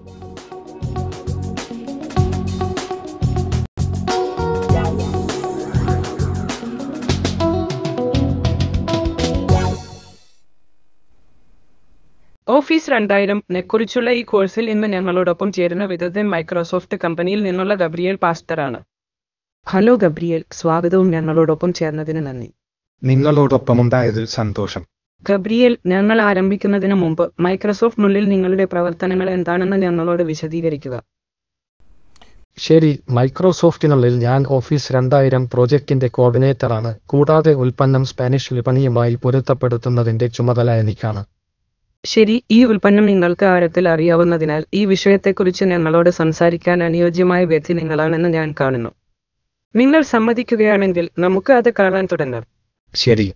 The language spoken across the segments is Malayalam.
ഓഫീസ് രണ്ടായിരം നെക്കുറിച്ചുള്ള ഈ കോഴ്സിൽ ഇന്ന് ഞങ്ങളോടൊപ്പം ചേരുന്ന വിദഗ്ധൻ മൈക്രോസോഫ്റ്റ് കമ്പനിയിൽ നിന്നുള്ള ഗബ്രിയേൽ പാസ്റ്ററാണ് ഹലോ ഗബ്രിയേൽ സ്വാഗതവും ഞങ്ങളോടൊപ്പം ചേർന്നതിന് നന്ദി നിങ്ങളോടൊപ്പമുണ്ടായതിൽ സന്തോഷം ഗബ്രിയേൽ ഞങ്ങൾ ആരംഭിക്കുന്നതിന് മുമ്പ് മൈക്രോസോഫ്റ്റിനുള്ളിൽ നിങ്ങളുടെ പ്രവർത്തനങ്ങൾ എന്താണെന്ന് ഞങ്ങളോട് വിശദീകരിക്കുക ശരി മൈക്രോസോഫ്റ്റിനുള്ളിൽ ഞാൻ ഓഫീസ് രണ്ടായിരം പ്രോജക്റ്റിന്റെ കോർഡിനേറ്ററാണ് കൂടാതെ ഉൽപ്പന്നം സ്പാനിഷ് വിപണിയുമായി പൊരുത്തപ്പെടുത്തുന്നതിന്റെ ചുമതല എനിക്കാണ് ശരി ഈ ഉൽപ്പന്നം നിങ്ങൾക്ക് ആഴത്തിൽ അറിയാവുന്നതിനാൽ ഈ വിഷയത്തെക്കുറിച്ച് ഞങ്ങളോട് സംസാരിക്കാൻ അനുയോജ്യമായ വ്യക്തി നിങ്ങളാണെന്ന് ഞാൻ കാണുന്നു നിങ്ങൾ സമ്മതിക്കുകയാണെങ്കിൽ നമുക്ക് അത് കാണാൻ തുടങ്ങാം ശരി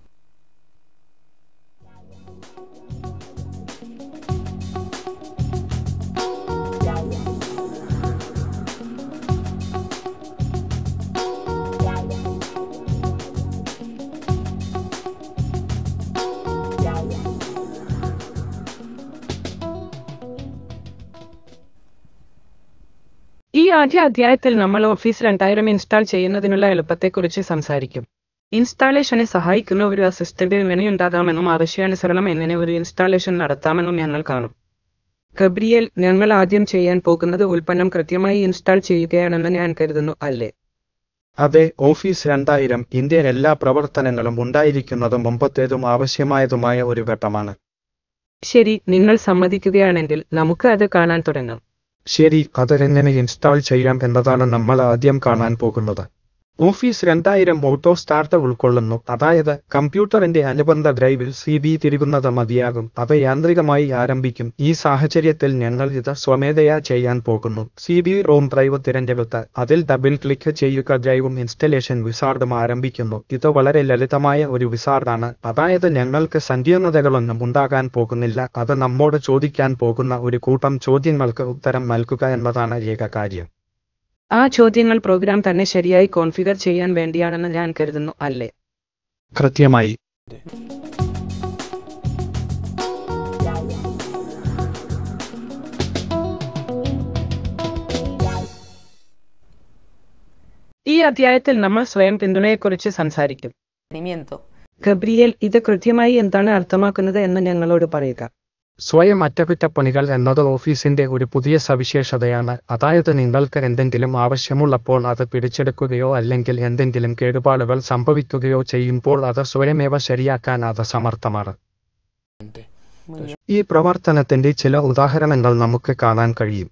ഈ ആദ്യ അധ്യായത്തിൽ നമ്മൾ ഓഫീസ് രണ്ടായിരം ഇൻസ്റ്റാൾ ചെയ്യുന്നതിനുള്ള എളുപ്പത്തെക്കുറിച്ച് സംസാരിക്കും ഇൻസ്റ്റാളേഷനെ സഹായിക്കുന്ന ഒരു അസിസ്റ്റന്റ് എങ്ങനെ ഉണ്ടാകാമെന്നും ആവശ്യാനുസരണം എങ്ങനെ ഒരു ഇൻസ്റ്റാളേഷൻ നടത്താമെന്നും ഞങ്ങൾ കാണും ഗബ്രിയേൽ ഞങ്ങൾ ആദ്യം ചെയ്യാൻ പോകുന്നത് ഉൽപ്പന്നം കൃത്യമായി ഇൻസ്റ്റാൾ ചെയ്യുകയാണെന്ന് ഞാൻ കരുതുന്നു അല്ലേ അതെ ഓഫീസ് രണ്ടായിരം ഇന്ത്യൻ എല്ലാ പ്രവർത്തനങ്ങളും ഉണ്ടായിരിക്കുന്നതും മുമ്പത്തേതും ആവശ്യമായതുമായ ഒരു ഘട്ടമാണ് ശരി നിങ്ങൾ സമ്മതിക്കുകയാണെങ്കിൽ നമുക്ക് അത് കാണാൻ തുടങ്ങാം ശരി അതെങ്ങനെ ഇൻസ്റ്റാൾ ചെയ്യാം എന്നതാണ് നമ്മൾ ആദ്യം കാണാൻ പോകുന്നത് ഓഫീസ് രണ്ടായിരം ഓട്ടോ സ്റ്റാർട്ട് ഉൾക്കൊള്ളുന്നു അതായത് കമ്പ്യൂട്ടറിന്റെ അനുബന്ധ ഡ്രൈവിൽ സി ബി തിരികുന്നത് മതിയാകും അത് യാന്ത്രികമായി ആരംഭിക്കും ഈ സാഹചര്യത്തിൽ ഞങ്ങൾ ഇത് സ്വമേധയാ ചെയ്യാൻ പോകുന്നു സി ബി റോം ഡ്രൈവ് തിരഞ്ഞെടുത്ത് അതിൽ ഡബിൾ ക്ലിക്ക് ചെയ്യുക ഡ്രൈവും ഇൻസ്റ്റലേഷൻ വിസാർഡും ആരംഭിക്കുന്നു ഇത് വളരെ ലളിതമായ ഒരു വിസാർഡാണ് അതായത് ഞങ്ങൾക്ക് സങ്കീർണതകളൊന്നും ഉണ്ടാകാൻ പോകുന്നില്ല അത് നമ്മോട് ചോദിക്കാൻ പോകുന്ന ഒരു കൂട്ടം ചോദ്യങ്ങൾക്ക് ഉത്തരം നൽകുക എന്നതാണ് ഏക കാര്യം ആ ചോദ്യങ്ങൾ പ്രോഗ്രാം തന്നെ ശരിയായി കോൺഫിഗർ ചെയ്യാൻ വേണ്ടിയാണെന്ന് ഞാൻ കരുതുന്നു അല്ലേ കൃത്യമായി ഈ അധ്യായത്തിൽ നമ്മൾ സ്വയം പിന്തുണയെക്കുറിച്ച് സംസാരിക്കും Rendimiento. ഗബ്രിയേൽ ഇത് കൃത്യമായി എന്താണ് അർത്ഥമാക്കുന്നത് എന്ന് ഞങ്ങളോട് പറയുക സ്വയം അറ്റകുറ്റപ്പണികൾ എന്നത് ഓഫീസിന്റെ ഒരു പുതിയ സവിശേഷതയാണ് അതായത് നിങ്ങൾക്ക് എന്തെങ്കിലും ആവശ്യമുള്ളപ്പോൾ അത് പിടിച്ചെടുക്കുകയോ അല്ലെങ്കിൽ എന്തെങ്കിലും കേടുപാടുകൾ സംഭവിക്കുകയോ ചെയ്യുമ്പോൾ അത് സ്വയമേവ ശരിയാക്കാൻ അത് സമർത്ഥമാണ് Muy bien. ഈ പ്രവർത്തനത്തിന്റെ ചില ഉദാഹരണങ്ങൾ നമുക്ക് കാണാൻ കഴിയും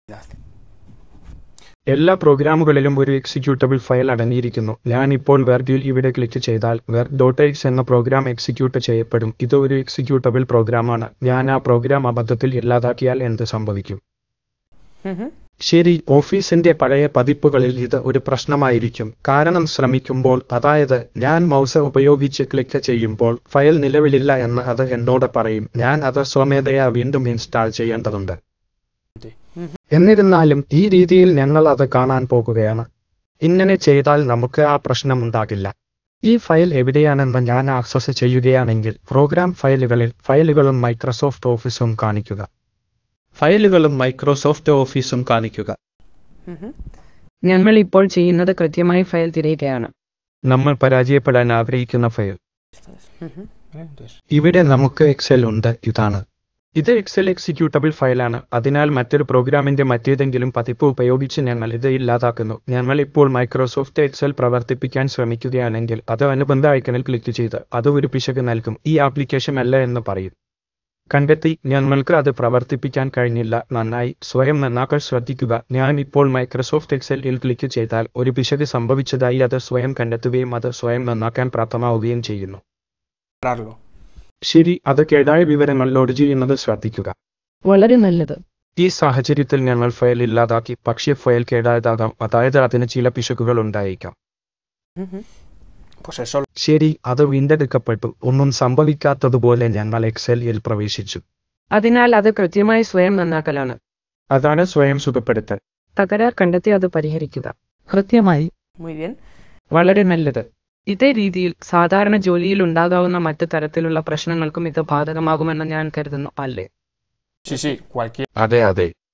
എല്ലാ പ്രോഗ്രാമുകളിലും ഒരു എക്സിക്യൂട്ടബിൾ ഫയൽ അടങ്ങിയിരിക്കുന്നു ഞാൻ ഇപ്പോൾ വെർഡിൽ ഇവിടെ ക്ലിക്ക് ചെയ്താൽ വെർഡ് ഡോട്ട് എക്സ് എന്ന പ്രോഗ്രാം എക്സിക്യൂട്ട് ചെയ്യപ്പെടും ഇത് ഒരു എക്സിക്യൂട്ടബിൾ പ്രോഗ്രാമാണ് ഞാൻ ആ പ്രോഗ്രാം അബദ്ധത്തിൽ ഇല്ലാതാക്കിയാൽ എന്ത് സംഭവിക്കും Ujú. ശരി ഓഫീസിന്റെ പഴയ പതിപ്പുകളിൽ ഇത് ഒരു പ്രശ്നമായിരിക്കും കാരണം ശ്രമിക്കുമ്പോൾ അതായത് ഞാൻ മൗസ് ഉപയോഗിച്ച് ക്ലിക്ക് ചെയ്യുമ്പോൾ ഫയൽ നിലവിലില്ല എന്ന് അത് എന്നോട് പറയും ഞാൻ അത് സ്വമേധയാ വീണ്ടും ഇൻസ്റ്റാൾ ചെയ്യേണ്ടതുണ്ട് എന്നിരുന്നാലും ഈ രീതിയിൽ ഞങ്ങൾ അത് കാണാൻ പോകുകയാണ് ഇങ്ങനെ ചെയ്താൽ നമുക്ക് ആ പ്രശ്നമുണ്ടാകില്ല ഈ ഫയൽ എവിടെയാണെന്ന് ഞാൻ ആക്സസ് ചെയ്യുകയാണെങ്കിൽ പ്രോഗ്രാം ഫയലുകളിൽ ഫയലുകളും മൈക്രോസോഫ്റ്റ് ഓഫീസും കാണിക്കുക ഫയലുകളും മൈക്രോസോഫ്റ്റ് ഓഫീസും കാണിക്കുക Ujú. ഞങ്ങൾ ഇപ്പോൾ ചെയ്യുന്നത് കൃത്യമായി ഫയൽ തിരയുകയാണ് നമ്മൾ പരാജയപ്പെടാൻ ആഗ്രഹിക്കുന്ന ഫയൽ Esto es. Ujú. ഇവിടെ നമുക്ക് എക്സൽ ഉണ്ട് ഇതാണ് ഇത് എക്സൽ എക്സിക്യൂട്ടബിൾ ഫയലാണ് അതിനാൽ മറ്റൊരു പ്രോഗ്രാമിന്റെ മറ്റേതെങ്കിലും പതിപ്പ് ഉപയോഗിച്ച് ഞങ്ങൾ ഇത് ഇല്ലാതാക്കുന്നു ഞങ്ങൾ ഇപ്പോൾ മൈക്രോസോഫ്റ്റ് എക്സൽ പ്രവർത്തിപ്പിക്കാൻ ശ്രമിക്കുകയാണെങ്കിൽ അത് അനുബന്ധ ഐക്കണിൽ ക്ലിക്ക് ചെയ്ത് അത് ഒരു പിശക് നൽകും ഈ ആപ്ലിക്കേഷൻ അല്ല എന്ന് പറയും കണ്ടെത്തി ഞങ്ങൾക്ക് അത് പ്രവർത്തിപ്പിക്കാൻ കഴിഞ്ഞില്ല നന്നായി സ്വയം നന്നാക്കാൻ ശ്രദ്ധിക്കുക ഞാൻ ഇപ്പോൾ മൈക്രോസോഫ്റ്റ് എക്സലിൽ ക്ലിക്ക് ചെയ്താൽ ഒരു പിശക് സംഭവിച്ചതായി അത് സ്വയം കണ്ടെത്തുകയും അത് സ്വയം നന്നാക്കാൻ പ്രാപ്തമാവുകയും ചെയ്യുന്നു cerrarlo. ശരി അത് കേടായ വിവരങ്ങൾ ലോഡ് ചെയ്യുന്നത് ശ്രദ്ധിക്കുക വളരെ നല്ലത് ഈ സാഹചര്യത്തിൽ ഞങ്ങൾ ഫയൽ ഇല്ലാതാക്കി പക്ഷേ ഫയൽ കേടായതാകാം അതായത് അതിന് ചില പിശകുകൾ ഉണ്ടായേക്കാം Ujú. Pues eso ശരി അത് വീണ്ടെടുക്കപ്പെട്ടു ഒന്നും സംഭവിക്കാത്തതുപോലെ ഞങ്ങൾ എക്സലിൽ പ്രവേശിച്ചു അതിനാൽ അത് കൃത്യമായി സ്വയം നന്നാക്കലാണ് അതാണ് സ്വയം സുഖപ്പെടുത്തൽ തകരാർ കണ്ടെത്തി അത് പരിഹരിക്കുക കൃത്യമായി Muy bien. വളരെ നല്ലത് ഇതേ രീതിയിൽ സാധാരണ ജോലിയിൽ ഉണ്ടാകാവുന്ന മറ്റ് തരത്തിലുള്ള പ്രശ്നങ്ങൾക്കും ഇത് ബാധകമാകുമെന്ന് ഞാൻ കരുതുന്നു അല്ലേ sí, sí, cualquier അതെ അതെ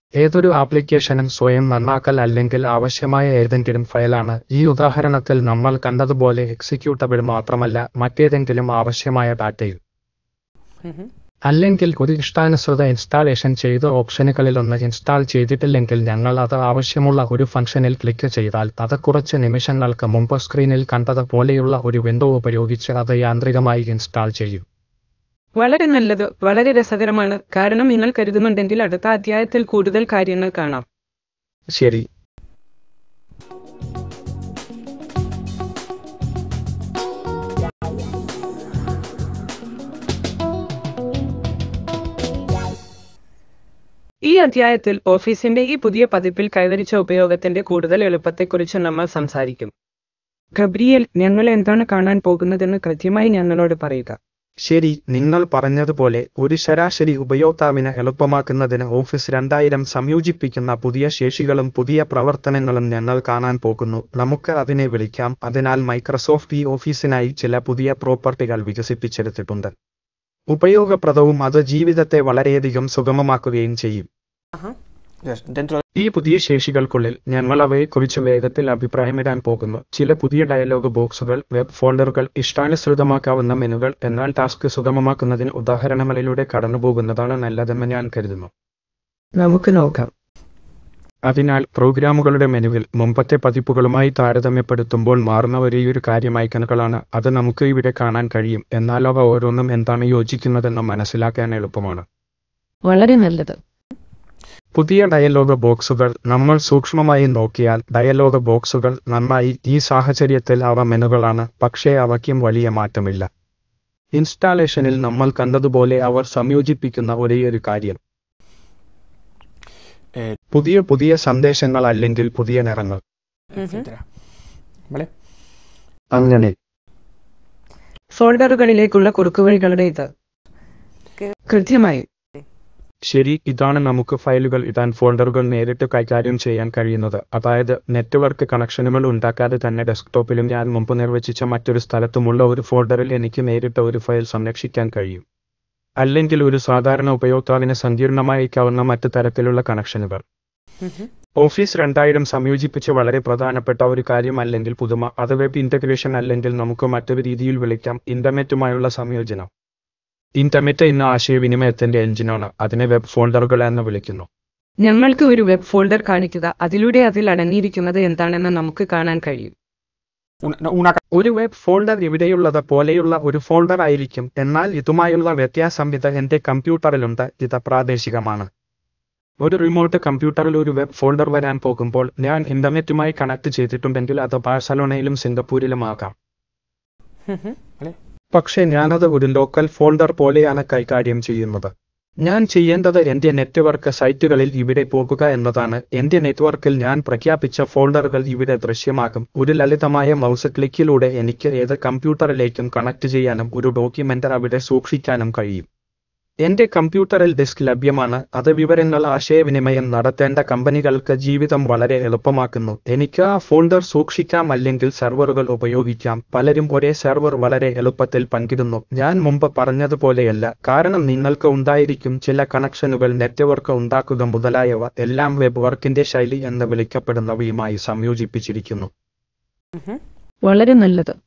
ഏതൊരു ആപ്ലിക്കേഷനും സ്വയം നന്നാക്കൽ അല്ലെങ്കിൽ ആവശ്യമായ ഏതെങ്കിലും ഫയലാണ് ഈ ഉദാഹരണത്തിൽ നമ്മൾ കണ്ടതുപോലെ എക്സിക്യൂട്ടബിൾ മാത്രമല്ല മറ്റേതെങ്കിലും ആവശ്യമായ ഡാറ്റയും Mhm. അല്ലെങ്കിൽ ഒരു ഇഷ്ടാനുസൃത ഇൻസ്റ്റാളേഷൻ ചെയ്ത ഓപ്ഷനുകളിലൊന്ന് ഇൻസ്റ്റാൾ ചെയ്തിട്ടില്ലെങ്കിൽ ഞങ്ങൾ അത് ആവശ്യമുള്ള ഒരു ഫംഗ്ഷനിൽ ക്ലിക്ക് ചെയ്താൽ അത് കുറച്ച് നിമിഷങ്ങൾക്ക് മുമ്പ് സ്ക്രീനിൽ കണ്ടതുപോലെയുള്ള ഒരു വിൻഡോ ഉപയോഗിച്ച് അത് യാന്ത്രികമായി ഇൻസ്റ്റാൾ ചെയ്യും വളരെ നല്ലത് വളരെ രസകരമാണ് കാരണം നിങ്ങൾ കരുതുന്നുണ്ടെങ്കിൽ അടുത്ത അധ്യായത്തിൽ കൂടുതൽ കാര്യങ്ങൾ കാണാം ശരി ഈ അധ്യായത്തിൽ ഓഫീസിന്റെ ഈ പുതിയ പതിപ്പിൽ കൈവരിച്ച ഉപയോഗത്തിന്റെ കൂടുതൽ എളുപ്പത്തെക്കുറിച്ച് നമ്മൾ സംസാരിക്കും ഗബ്രിയേൽ ഞങ്ങൾ എന്താണ് കാണാൻ പോകുന്നതെന്ന് കൃത്യമായി ഞങ്ങളോട് പറയുക ശരി നിങ്ങൾ പറഞ്ഞതുപോലെ ഒരു ശരാശരി ഉപയോക്താവിന് എളുപ്പമാക്കുന്നതിന് ഓഫീസ് രണ്ടായിരം സംയോജിപ്പിക്കുന്ന പുതിയ ശേഷികളും പുതിയ പ്രവർത്തനങ്ങളും ഞങ്ങൾ കാണാൻ പോകുന്നു നമുക്ക് അതിനെ വിളിക്കാം അതിനാൽ മൈക്രോസോഫ്റ്റ് ഈ ഓഫീസിനായി ചില പുതിയ പ്രോപ്പർട്ടികൾ വികസിപ്പിച്ചെടുത്തിട്ടുണ്ട് ഉപയോഗപ്രദവും അത് ജീവിതത്തെ വളരെയധികം സുഗമമാക്കുകയും ചെയ്യും Ajá. Yes, dentro ഈ പുതിയ ശേഷികൾക്കുള്ളിൽ ഞങ്ങൾ അവയെക്കുറിച്ച് വേഗത്തിൽ അഭിപ്രായമിടാൻ പോകുന്നു ചില പുതിയ ഡയലോഗ് ബോക്സുകൾ വെബ് ഫോൾഡറുകൾ ഇഷ്ടാനുസൃതമാക്കാവുന്ന മെനുകൾ എന്നാൽ ടാസ്ക് സുഗമമാക്കുന്നതിന് ഉദാഹരണങ്ങളിലൂടെ കടന്നുപോകുന്നതാണ് നല്ലതെന്ന് ഞാൻ കരുതുന്നു നമുക്ക് നോക്കാം അതിനാൽ പ്രോഗ്രാമുകളുടെ മെനുവിൽ മുമ്പത്തെ പതിപ്പുകളുമായി താരതമ്യപ്പെടുത്തുമ്പോൾ മാറുന്ന ഒരേയൊരു കാര്യം ഐക്കണുകളാണ് അത് നമുക്ക് ഇവിടെ കാണാൻ കഴിയും എന്നാൽ അവ ഓരോന്നും എന്താണ് യോജിക്കുന്നതെന്ന് മനസ്സിലാക്കാൻ എളുപ്പമാണ് വളരെ നല്ലത് പുതിയ ഡയലോഗ് ബോക്സുകൾ നമ്മൾ സൂക്ഷ്മമായി നോക്കിയാൽ ഡയലോഗ് ബോക്സുകൾ നന്നായി ഈ സാഹചര്യത്തിൽ അവ മെനുകളാണ് പക്ഷേ അവയ്ക്കും വലിയ മാറ്റമില്ല ഇൻസ്റ്റാളേഷനിൽ നമ്മൾ കണ്ടതുപോലെ അവർ സംയോജിപ്പിക്കുന്ന ഒരേയൊരു കാര്യം eh, പുതിയ പുതിയ സന്ദേശങ്ങൾ അല്ലെങ്കിൽ പുതിയ നിറങ്ങൾ etcétera. ¿Vale? അങ്ങനെ ഫോൾഡറുകളിലേക്കുള്ള കുറുക്കുവഴികളുടെ ഇത് കൃത്യമായി ശരി ഇതാണ് നമുക്ക് ഫയലുകൾ ഇടാൻ ഫോൾഡറുകൾ നേരിട്ട് കൈകാര്യം ചെയ്യാൻ കഴിയുന്നത് അതായത് നെറ്റ്വർക്ക് കണക്ഷനുകൾ ഉണ്ടാക്കാതെ തന്നെ ഡെസ്ക്ടോപ്പിലും ഞാൻ മുമ്പ് നിർവചിച്ച മറ്റൊരു സ്ഥലത്തുമുള്ള ഒരു ഫോൾഡറിൽ എനിക്ക് നേരിട്ട് ഒരു ഫയൽ സംരക്ഷിക്കാൻ കഴിയും അല്ലെങ്കിൽ ഒരു സാധാരണ ഉപയോക്താവിന് സങ്കീർണമായേക്കാവുന്ന മറ്റു തരത്തിലുള്ള കണക്ഷനുകൾ Mhm. ഓഫീസ് രണ്ടായിരം സംയോജിപ്പിച്ച് വളരെ പ്രധാനപ്പെട്ട ഒരു കാര്യം അല്ലെങ്കിൽ പുതുമ അത് വെബ് ഇന്റഗ്രേഷൻ അല്ലെങ്കിൽ നമുക്ക് മറ്റൊരു രീതിയിൽ വിളിക്കാം ഇന്റർനെറ്റുമായുള്ള സംയോജനം ഇന്റർനെറ്റ് എന്ന ആശയവിനിമയത്തിന്റെ എഞ്ചിനാണ് അതിനെ വെബ് ഫോൾഡറുകൾ എന്ന് വിളിക്കുന്നു ഞങ്ങൾക്ക് ഒരു വെബ് ഫോൾഡർ കാണിക്കുക അതിലൂടെ അതിൽ അടങ്ങിയിരിക്കുന്നത് എന്താണെന്ന് നമുക്ക് കാണാൻ കഴിയും Una, no, una ca- ഒരു വെബ് ഫോൾഡർ ഇവിടെയുള്ളത് പോലെയുള്ള ഒരു ഫോൾഡർ ആയിരിക്കും എന്നാൽ ഇതുമായുള്ള വ്യത്യാസം ഇത് എന്റെ കമ്പ്യൂട്ടറിലുണ്ട് ഇത് പ്രാദേശികമാണ് ഒരു റിമോട്ട് കമ്പ്യൂട്ടറിൽ ഒരു വെബ് ഫോൾഡർ വരാൻ പോകുമ്പോൾ ഞാൻ ഇന്റർനെറ്റുമായി കണക്ട് ചെയ്തിട്ടുണ്ടെങ്കിൽ അത് ബാഴ്സലോണയിലും സിംഗപ്പൂരിലും ആകാം Mhm. പക്ഷേ ഞാനത് ഒരു ലോക്കൽ ഫോൾഡർ പോലെയാണ് കൈകാര്യം ചെയ്യുന്നത് ഞാൻ ചെയ്യേണ്ടത് എന്റെ നെറ്റ്വർക്ക് സൈറ്റുകളിൽ ഇവിടെ പോകുക എന്നതാണ് എന്റെ നെറ്റ്വർക്കിൽ ഞാൻ പ്രഖ്യാപിച്ച ഫോൾഡറുകൾ ഇവിടെ ദൃശ്യമാകും ഒരു ലളിതമായ മൗസ് ക്ലിക്കിലൂടെ എനിക്ക് ഏത് കമ്പ്യൂട്ടറിലേക്കും കണക്ട് ചെയ്യാനും ഒരു ഡോക്യുമെന്റ് അവിടെ സൂക്ഷിക്കാനും കഴിയും എന്റെ കമ്പ്യൂട്ടറിൽ ഡിസ്ക് ലഭ്യമാണ് അത് വിവരങ്ങൾ ആശയവിനിമയം നടത്തേണ്ട കമ്പനികൾക്ക് ജീവിതം വളരെ എളുപ്പമാക്കുന്നു എനിക്ക് ആ ഫോൾഡർ സൂക്ഷിക്കാം അല്ലെങ്കിൽ സെർവറുകൾ ഉപയോഗിക്കാം പലരും ഒരേ സെർവർ വളരെ എളുപ്പത്തിൽ പങ്കിടുന്നു ഞാൻ മുമ്പ് പറഞ്ഞതുപോലെയല്ല കാരണം നിങ്ങൾക്ക് ഉണ്ടായിരിക്കും ചില കണക്ഷനുകൾ നെറ്റ്വർക്ക് ഉണ്ടാക്കുക മുതലായവ എല്ലാം വെബ് വർക്കിന്റെ ശൈലി എന്ന് വിളിക്കപ്പെടുന്നവയുമായി സംയോജിപ്പിച്ചിരിക്കുന്നു Mhm. വളരെ നല്ലത്